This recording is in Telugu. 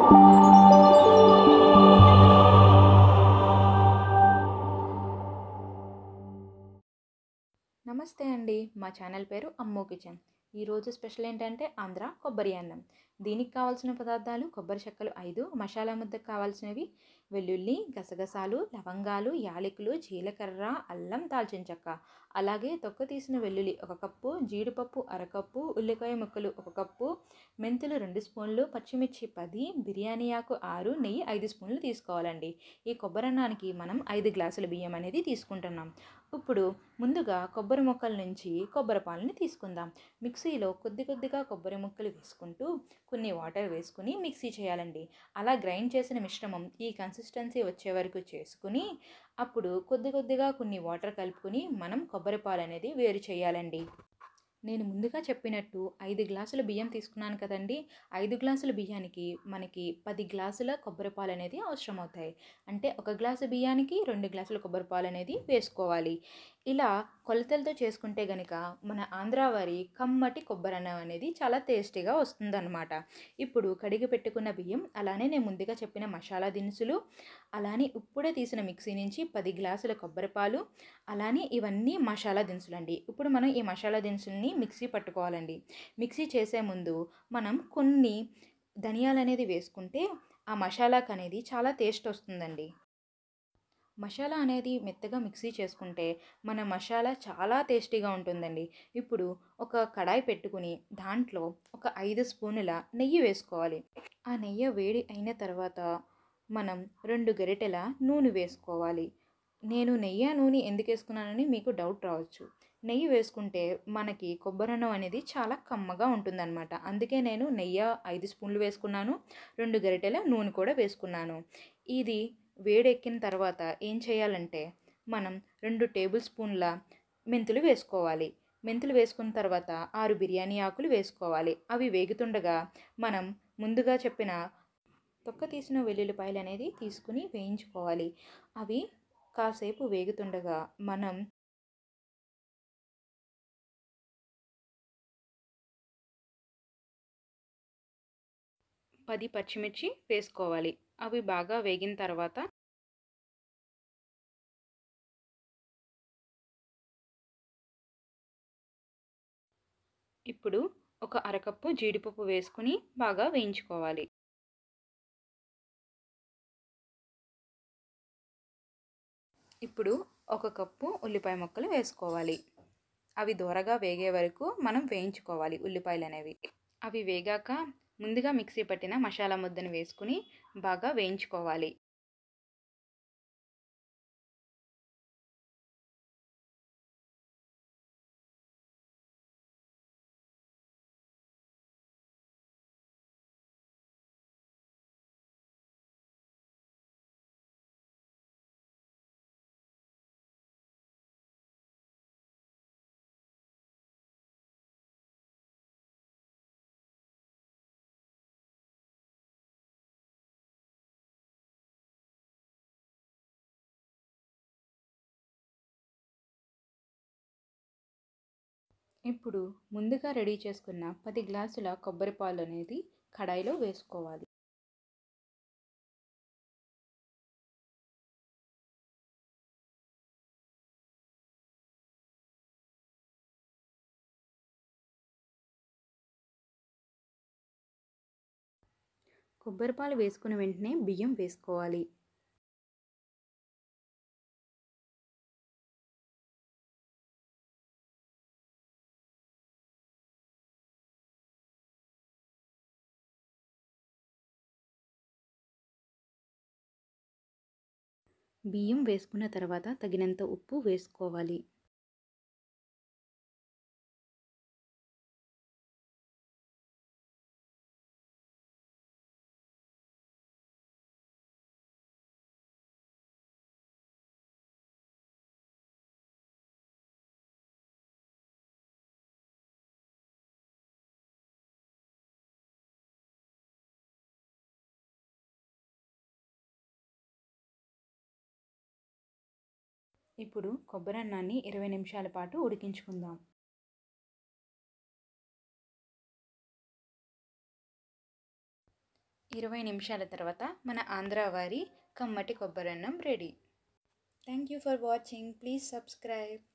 నమస్తే అండి మా ఛానల్ పేరు అమ్మో కిచెన్ ఈరోజు స్పెషల్ ఏంటంటే ఆంధ్ర కొబ్బరి అన్నం దీనికి కావాల్సిన పదార్థాలు కొబ్బరి చెక్కలు ఐదు మసాలా ముద్దకు కావాల్సినవి వెల్లుల్లి గసగసాలు లవంగాలు యాలకులు జీలకర్ర అల్లం దాల్చిన చెక్క అలాగే తొక్క తీసిన వెల్లుల్లి ఒక కప్పు జీడిపప్పు అరకప్పు ఉల్లిపాయ ముక్కలు ఒక కప్పు మెంతులు రెండు స్పూన్లు పచ్చిమిర్చి పది బిర్యానీ ఆకు ఆరు నెయ్యి ఐదు స్పూన్లు తీసుకోవాలండి ఈ కొబ్బరి అన్నానికి మనం ఐదు గ్లాసుల బియ్యం అనేది తీసుకుంటున్నాం ఇప్పుడు ముందుగా కొబ్బరి ముక్కల నుంచి కొబ్బరి పాలని తీసుకుందాం మిక్సీలో కొద్ది కొద్దిగా కొబ్బరి ముక్కలు వేసుకుంటూ కొన్ని వాటర్ వేసుకుని మిక్సీ చేయాలండి అలా గ్రైండ్ చేసిన మిశ్రమం ఈ కన్సిస్టెన్సీ వచ్చే వరకు చేసుకుని అప్పుడు కొద్ది కొద్దిగా కొన్ని వాటర్ కలుపుకొని మనం కొబ్బరి పాలు అనేది వేరు చేయాలండి నేను ముందుగా చెప్పినట్టు ఐదు గ్లాసుల బియ్యం తీసుకున్నాను కదండి ఐదు గ్లాసుల బియ్యానికి మనకి పది గ్లాసుల కొబ్బరి పాలు అనేది అవసరం అవుతాయి అంటే ఒక గ్లాసు బియ్యానికి రెండు గ్లాసుల కొబ్బరి పాలు అనేది వేసుకోవాలి ఇలా కొలతలతో చేసుకుంటే గనుక మన ఆంధ్ర వారి కమ్మటి కొబ్బరి అన్నం అనేది చాలా టేస్టీగా వస్తుందన్నమాట ఇప్పుడు కడిగి పెట్టుకున్న బియ్యం అలానే నేను ముందుగా చెప్పిన మసాలా దినుసులు అలానే ఇప్పుడే తీసిన మిక్సీ నుంచి పది గ్లాసుల కొబ్బరి పాలు అలానే ఇవన్నీ మసాలా దినుసులు అండి ఇప్పుడు మనం ఈ మసాలా దినుసుల్ని మిక్సీ పట్టుకోవాలండి మిక్సీ చేసే ముందు మనం కొన్ని ధనియాలు అనేది వేసుకుంటే ఆ మసాలాకు అనేది చాలా టేస్ట్ వస్తుందండి మసాలా అనేది మెత్తగా మిక్సీ చేసుకుంటే మన మసాలా చాలా టేస్టీగా ఉంటుందండి ఇప్పుడు ఒక కడాయి పెట్టుకుని దాంట్లో ఒక ఐదు స్పూనుల నెయ్యి వేసుకోవాలి ఆ నెయ్యి వేడి అయిన తర్వాత మనం రెండు గరిటెల నూనె వేసుకోవాలి నేను నెయ్యి నూనె ఎందుకు వేసుకున్నానని మీకు డౌట్ రావచ్చు నెయ్యి వేసుకుంటే మనకి కొబ్బరన్నం అనేది చాలా కమ్మగా ఉంటుందన్నమాట అందుకే నేను నెయ్యి ఐదు స్పూన్లు వేసుకున్నాను రెండు గరిటెల నూనె కూడా వేసుకున్నాను ఇది వేడెక్కిన తర్వాత ఏం చేయాలంటే మనం రెండు టేబుల్ స్పూన్ల మెంతులు వేసుకోవాలి మెంతులు వేసుకున్న తర్వాత ఆరు బిర్యానీ ఆకులు వేసుకోవాలి అవి వేగుతుండగా మనం ముందుగా చెప్పిన తొక్క తీసిన వెల్లుల్లిపాయలు అనేది తీసుకుని వేయించుకోవాలి అవి కాసేపు వేగుతుండగా మనం పది పచ్చిమిర్చి వేసుకోవాలి అవి బాగా వేగిన తర్వాత ఇప్పుడు ఒక అరకప్పు జీడిపప్పు వేసుకుని బాగా వేయించుకోవాలి ఇప్పుడు ఒక కప్పు ఉల్లిపాయ ముక్కలు వేసుకోవాలి అవి దూరగా వేగే వరకు మనం వేయించుకోవాలి ఉల్లిపాయలు అనేవి అవి వేగాక ముందుగా మిక్సీ పట్టిన మసాలా ముద్దను వేసుకుని బాగా వేయించుకోవాలి ఇప్పుడు ముందుగా రెడీ చేసుకున్న పది గ్లాసుల కొబ్బరి పాలు అనేది కడాయిలో వేసుకోవాలి కొబ్బరి పాలు వేసుకున్న వెంటనే బియ్యం వేసుకోవాలి బియ్యం వేసుకున్న తర్వాత తగినంత ఉప్పు వేసుకోవాలి ఇప్పుడు కొబ్బరి అన్నాన్ని ఇరవై నిమిషాల పాటు ఉడికించుకుందాం ఇరవై నిమిషాల తర్వాత మన ఆంధ్ర వారి కమ్మటి కొబ్బరన్నం ready thank you for watching please subscribe